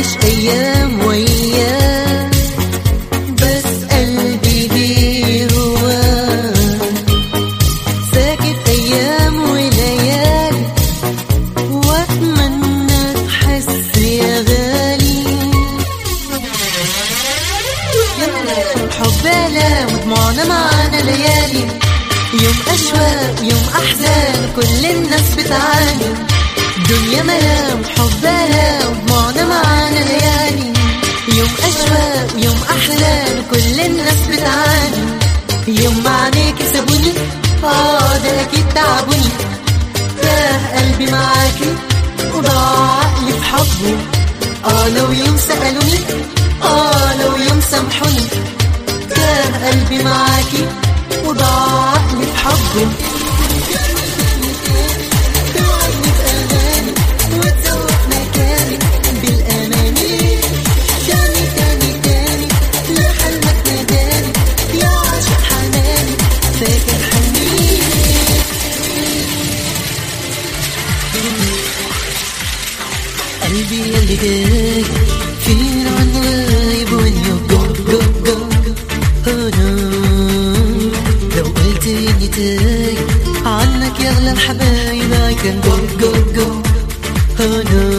عايش ايام وياه بس قلبي ليه هو ساكت ايام وليالي واتمنى تحس يا غالي حب لا ودموعنا معانا ليالي يوم أشواق يوم أحزان كل الناس بتعاني دنيا ملام حبها ودموعنا معانا ليالي يوم أشواق يوم أحزان كل الناس بتعاني يوم ما عينيك سابوني اه ده أكيد تعبوني تاه قلبي معاكي وضاع عقلي في حبه اه لو يوم سألوني اه لو يوم سامحوني تاه قلبي معاكي وضاع عقلي في حبه توعدني بأغاني وتزوق مكاني بالأماني تاني تاني تاني لحلمك ناداني يا عاشق حناني فاكر حنيني قلبي يلي جاي فين عن غايب when you go go go oh no لو قلت اني تايه عنك يا اغلى الحبايب I can go go go oh no